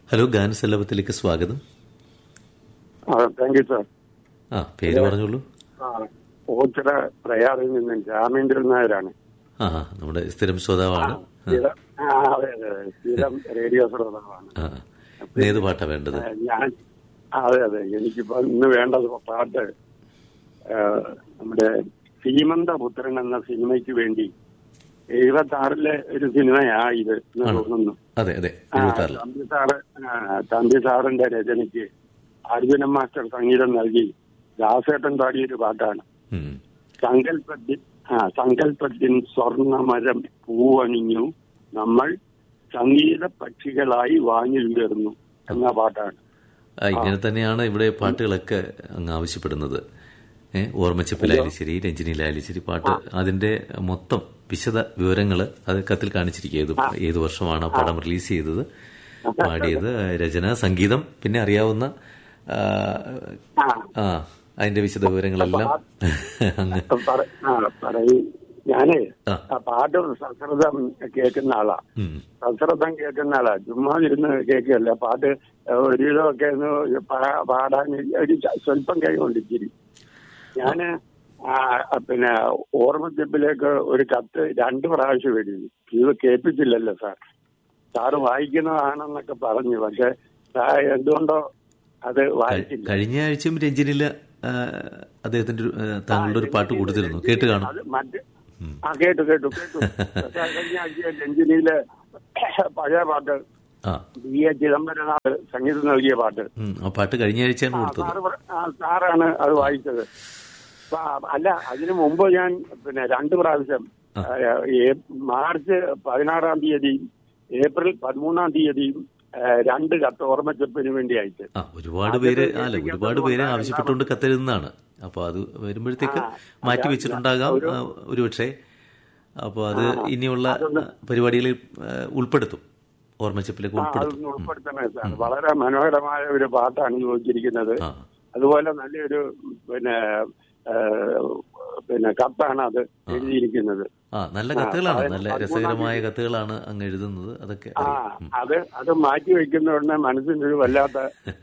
Hello ഗാനസല്ലഭത്തിലേക്ക് സ്വാഗതം thank you sir ആ പേര് പറഞ്ഞോളൂ ഓച്ചിറ പ്രയാറിൽ നിന്ന് രാമേന്ദ്രൻ നായരാണ് ആ ആ, നമ്മുടെ സ്ഥിരം ശ്രോതാവാണ് ആ, സ്ഥിരം- ആ, അതെ അതെ അതെ. സ്ഥിരം റേഡിയോ ശ്രോതാവാണ് ആ ഇന്ന് ഏത് പാട്ടാ വേണ്ടത് ആ, ഞാൻ ആ, അതെ അതെ എനിക്കിപ്പോ ഇന്ന് വേണ്ടത് പാട്ട് ആ, നമ്മുടെ സീമന്തപുത്രൻ എന്ന സിനിമയ്ക്ക് വേണ്ടി എഴുപത്തി ആറിലെ ഒരു സിനിമയാ ഇത് എന്ന് ആണോ? തോന്നുന്നു അതെ അതെ ആ, എഴുപത്താറിൽ തമ്പി സാറ് ആ, തമ്പി സാറിന്റെ രചനയ്ക്ക് അർജുനൻ മാസ്റ്റർ സംഗീതം നൽകി ദാസേട്ടൻ പാടിയൊരു പാട്ടാണ് ഉം. സങ്കല്പത്തിൽ ആ സങ്കല്പത്തിൻ സ്വർണമരം പൂവണിഞ്ഞു നമ്മൾ സംഗീത പക്ഷികളായി വാനിലുയർന്നു എന്ന പാട്ടാണ് ആ, ഇങ്ങനെ തന്നെയാണ് ഇവിടെ പാട്ടുകളൊക്കെ അങ്ങ് ആവശ്യപ്പെടുന്നത് ഏ ഓർമ്മച്ചപ്പിലായാലും ശരി രഞ്ജനിയിലായാലും ശരി പാട്ട് അതിന്റെ മൊത്തം വിശദ വിവരങ്ങൾ അത് കത്തിൽ കാണിച്ചിരിക്കുക ഏത് ഏത് വർഷമാണ് ആ പടം റിലീസ് ചെയ്തത് പാടിയത് രചന സംഗീതം പിന്നെ അറിയാവുന്ന ആ, ആ ആ അതിന്റെ വിശദ വിവരങ്ങളെല്ലാം അങ്ങ് പറ- ആ, പറയൂ ഞാനേ ആ. ആ പാട്ട് സശ്രദ്ധം കേൾക്കുന്ന ആളാ ഉം. സശ്രദ്ധം കേൾക്കുന്ന ആളാ ചുമ്മാ ഇരുന്ന് കേൾക്കുകയല്ല പാട്ട് ഒരുവിധമൊക്കെ ഒന്ന് പാ- പാടാൻ ഒരു ച- സ്വല്പം കൈകൊണ്ടിരിച്ചിരി ഞാന് ആ, പിന്നെ ഓർമ്മച്ചപ്പിലേക്ക് ഒരു കത്ത് രണ്ട് പ്രാവശ്യം എഴുതി ഇത് കേൾപ്പിച്ചില്ലല്ലോ സാർ സാറ് വായിക്കുന്നതാണെന്നൊക്കെ പറഞ്ഞു പക്ഷെ സാർ എന്തുകൊണ്ടോ അത് വായിച്ചില്ല കഴിഞ്ഞ ആഴ്ചയും രഞ്ജനില് ആ, അദ്ദേഹത്തിന്റെ ഒരു, ആ, താങ്കളുടെ ഒരു പാട്ട് കൊടുത്തിരുന്നു കേട്ട് കാണും അത് മറ്റ് ആ കേട്ടു കേട്ടു കേട്ടു പക്ഷേ കഴിഞ്ഞ ആഴ്ച രഞ്ജനിയിലെ പഴയ പാട്ട് ആ ബി എ ചിദംബരനാഥ് സംഗീതം നൽകിയ പാട്ട് ഉം, ആ പാട്ട് കഴിഞ്ഞ ആഴ്ചയാണ് ആ, കൊടുത്തത് സാറ് പറ- ആ, സാറാണ് അത് വായിച്ചത് അപ്പൊ, അല്ല അതിനു മുമ്പ് ഞാൻ പിന്നെ രണ്ട് പ്രാവശ്യം ആ. ആ, ഏ- മാർച്ച് പതിനാറാം തീയതിയും ഏപ്രിൽ പതിമൂന്നാം തീയതിയും ആ, രണ്ട് കത്ത് ഓർമ്മച്ചപ്പിന് വേണ്ടി അയച്ചു ആ ഒരുപാട് പേര് അല്ല ഒരുപാട് പേര് ആവശ്യപ്പെട്ടുകൊണ്ട് കത്തെഴുതുന്നതാണ് അപ്പൊ അത് വരുമ്പോഴത്തേക്ക് മാറ്റി വെച്ചിട്ടുണ്ടാകാം ആ, ഒരുപക്ഷെ അപ്പൊ അത് ഇനിയുള്ള ആ, പരിപാടികളിൽ ആ, ഉൾപ്പെടുത്തും ഓർമ്മച്ചപ്പിലേക്ക് ആ, ഉൾപ്പെടുത്തും അതൊന്ന് ഉൾപ്പെടുത്തണേ സാർ വളരെ മനോഹരമായ ഒരു പാട്ടാണ് ചോദിച്ചിരിക്കുന്നത് ആ അതുപോലെ നല്ലൊരു പിന്നെ ആ, പിന്നെ കത്താണ് അത് എഴുതിയിരിക്കുന്നത് ആ നല്ല കത്തുകളാണ് പതിന- നല്ല പതിമൂന്നാം രസകരമായ കത്തുകളാണ് അങ്ങ് എഴുതുന്നത് അതൊക്കെ ആ അറിയാം. ഉം. അത് അത് മാറ്റി വെക്കുന്ന ഉടനെ മനസ്സിന്റെ ഒരു വല്ലാത്ത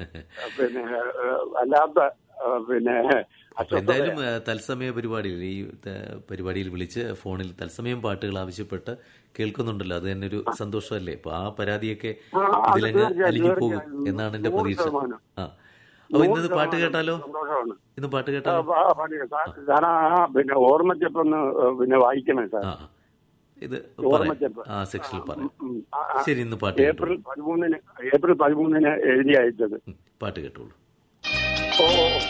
പിന്നെ ആ, വല്ലാത്ത ആ, പിന്നെ അപ്പൊ എന്തായാലും ആ, തത്സമയ പരിപാടിയിൽ ഈ ത- പരിപാടിയിൽ വിളിച്ച് ഫോണിൽ തത്സമയം പാട്ടുകൾ ആവശ്യപ്പെട്ട് കേൾക്കുന്നുണ്ടല്ലോ അത് തന്നെ ഒരു സന്തോഷമല്ലേ അപ്പൊ ആ പരാതിയൊക്കെ ആ, അത് ഇതിലങ്ങ് തീർച്ചയായും, അലിഞ്ഞു പോകും തീർച്ചയായും. എന്നാണ് എന്റെ നൂറ് പ്രതീക്ഷ ശതമാനം. ആ അപ്പൊ ഇന്നത് നൂറ് പാട്ട് ശതമാനം കേട്ടാലോ സന്തോഷമാണ് ഇന്ന് പാട്ട് ആ, കേട്ടാലോ ആ, പാടില്ല. സാർ- സാർ ആ പിന്നെ ഓർമ്മച്ചപ്പൊന്ന് പിന്നെ വായിക്കണേ സാർ ആ ആ. ഇത് ഓർമ്മച്ചപ്പ്. പറയാം ആ സെക്ഷനിൽ പറയാം ഉം, ആ, ആ. ശരി ഇന്ന് പാട്ട് കേട്ടോളൂ ഏപ്രിൽ പതിമൂന്നിന് ഏപ്രിൽ പതിമൂന്നിന് എഴുതി അയച്ചത് ഉം, പാട്ട് കേട്ടോളൂ ഓ ഓ, ഓ.